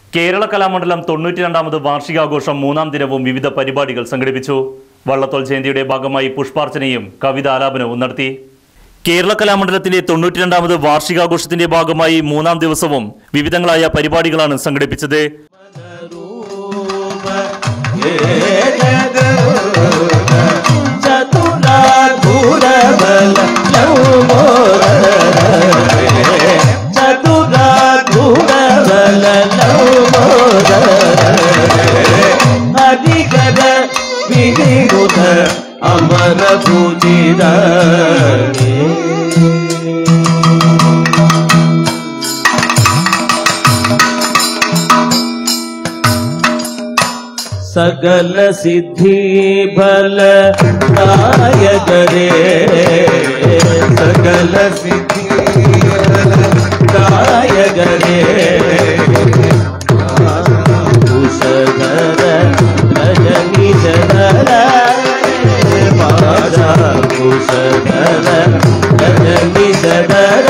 കേരള കലാമണ്ഡലം തൊണ്ണൂറ്റി രണ്ടാമത് വാർഷികാഘോഷം മൂന്നാം ദിനവും വിവിധ പരിപാടികൾ സംഘടിപ്പിച്ചു വള്ളത്തോൾ ജയന്തിയുടെ ഭാഗമായി പുഷ്പാർച്ചനയും കവിത ആലാപനവും നടത്തി കേരള കലാമണ്ഡലത്തിന്റെ തൊണ്ണൂറ്റി രണ്ടാമത് വാർഷികാഘോഷത്തിന്റെ ഭാഗമായി മൂന്നാം ദിവസവും വിവിധങ്ങളായ പരിപാടികളാണ് സംഘടിപ്പിച്ചത് ಅಧಿಕದ ವಿಧಿಗುತ ಅಮರ ಪೂಜಿದ ಸಕಲ ಸಿದ್ಧಿ ಬಲ ಕಾಯಕರೇ ಸಕಲ ಸಿದ್ಧಿ ಕಾಯಕರೇ ಕುಶಧರ ರಜನಿ ಜನರ ಪಾದ ಕುಶಧರ ರಜನಿ ಜನರ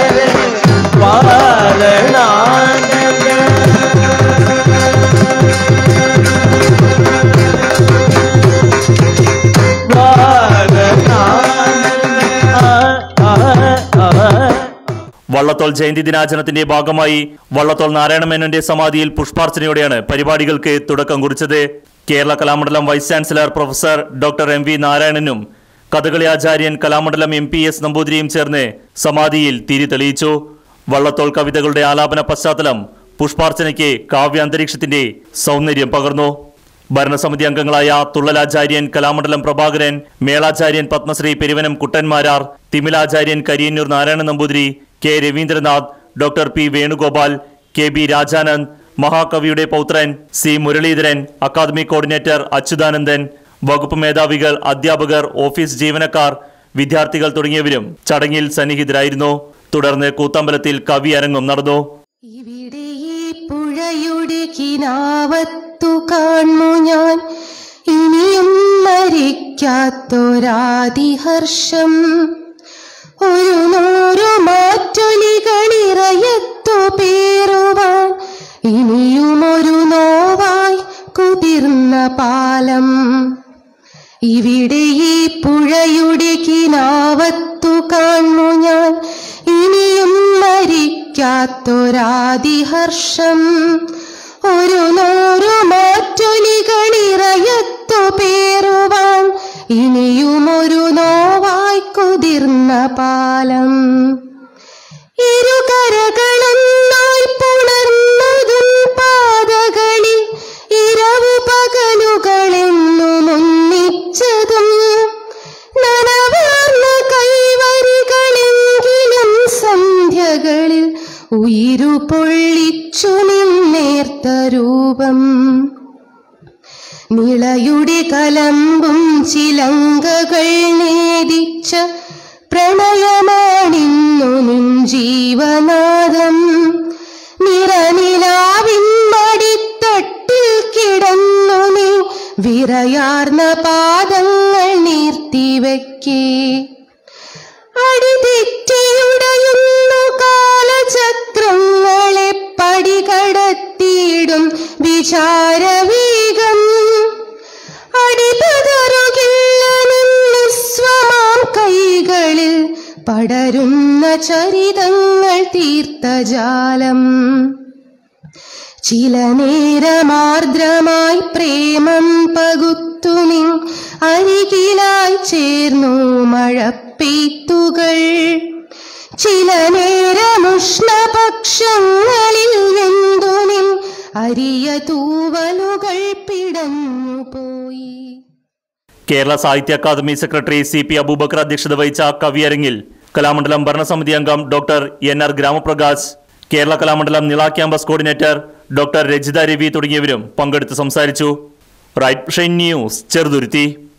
വള്ളത്തോൾ ജയന്തി ദിനാചരണത്തിന്റെ ഭാഗമായി വള്ളത്തോൾ നാരായണമേനോന്റെ സമാധിയിൽ പുഷ്പാർച്ചനയോടെയാണ് പരിപാടികൾക്ക് തുടക്കം കുറിച്ചത് Kerala Kalamandalam vice chancellor professor doctor M V നാരായണനും കഥകളി ആചാര്യൻ കലാമണ്ഡലം എം പി എസ് നമ്പൂതിരിയും ചേർന്ന് സമാധിയിൽ തിരി തെളിയിച്ചു വള്ളത്തോൾ കവിതകളുടെ ആലാപന പശ്ചാത്തലം പുഷ്പാർച്ചനയ്ക്ക് കാവ്യാന്തരീക്ഷത്തിന്റെ സൗന്ദര്യം പകർന്നു ഭരണസമിതി അംഗങ്ങളായ തുള്ളലാചാര്യൻ കലാമണ്ഡലം പ്രഭാകരൻ മേളാചാര്യൻ പത്മശ്രീ പെരുവനം കുട്ടന്മാരാർ തിമിലാചാര്യൻ Kariyannur Narayana Namboothiri K Ravindranath doctor P Venugopal K B Rajanand മഹാകവിയുടെ പൗത്രൻ C Muraleedharan academic coordinator Achuthanandan വകുപ്പ് മേധാവികൾ അധ്യാപകർ ഓഫീസ് ജീവനക്കാർ വിദ്യാർത്ഥികൾ തുടങ്ങിയവരും ചടങ്ങിൽ സന്നിഹിതരായിരുന്നു തുടർന്ന് കൂത്തമ്പലത്തിൽ കവി അരങ്ങും നടന്നു ഇവിടെ ഈ പുഴയുടെ കിനാവത്തു കാണു ഞാൻ ഇനിയും മരിക്കാത്തൊരാതിഹർഷം ഒരു നൂറു മാറ്റൊലികളിറയത്തു പേറുവാൻ ഇനിയും ഒരു നോവായി കുതിർന്ന പാലം ഇവിടെ ഈ പുഴയുടെ കിനാവത്തു കാണു ഞാൻ ഇനിയും മരിക്കാത്തൊരാതിഹർഷം ഒരു നൂറു മാറ്റൊലികളിറയത്തു പേറുവാൻ ഇനിയും ഒരു നോവായി കുതിർന്ന പാലം ഇരുകരകളൊന്നായി പുണർന്നതും പാതകളിൽ ഇരവു പകലുകളെന്നും ഒന്നിച്ചതും നനവാർന്ന കൈവരികളെങ്കിലും സന്ധ്യകളിൽ ഉയിരു പൊള്ളിച്ചു നിന്നേർത്ത രൂപം നിളയുടെ കലമ്പും ചിലങ്കകൾ നേദിച്ച പ്രണയമാണിന്നു നിൻ ജീവനാദം നിറനിലാവിൻ മടിത്തട്ടിൽ കിടന്നു നീ വിറയാർന്ന പാദങ്ങൾ നീർത്തിവയ്ക്കേ അടിതെറ്റിയുടയുന്നു കാലചക്രങ്ങളെ പടികടത്തിയിടും വിചാരവേഗം അടിപതറുകില്ല നിസ്വമാം കൈകളിൽ പടരുന്ന ചരിതങ്ങൾ തീർത്ത ജാലം ചില നേരമാർദ്രമായി പ്രേമം പകുത്തുനിൻ അരികിലായി ചേർന്നു മഴപ്പെയ്ത്തുകൾ ചില നേരമുഷ്ണപക്ഷങ്ങളിൽ വെന്തുനിൻ അരിയ തൂവലുകൾ പിടഞ്ഞുപോയി Kerala Sahitya academy secretary C P Abubakar അധ്യക്ഷത വഹിച്ച കവിയരങ്ങിൽ കലാമണ്ഡലം ഭരണസമിതി അംഗം doctor N R Gramaprakash Kerala Kalamandalam Nila campus coordinator doctor Rajitha Ravi തുടങ്ങിയവരും പങ്കെടുത്ത് സംസാരിച്ചു റൈറ്റ് ഷൈൻ ന്യൂസ് ചെറുതുരുത്തി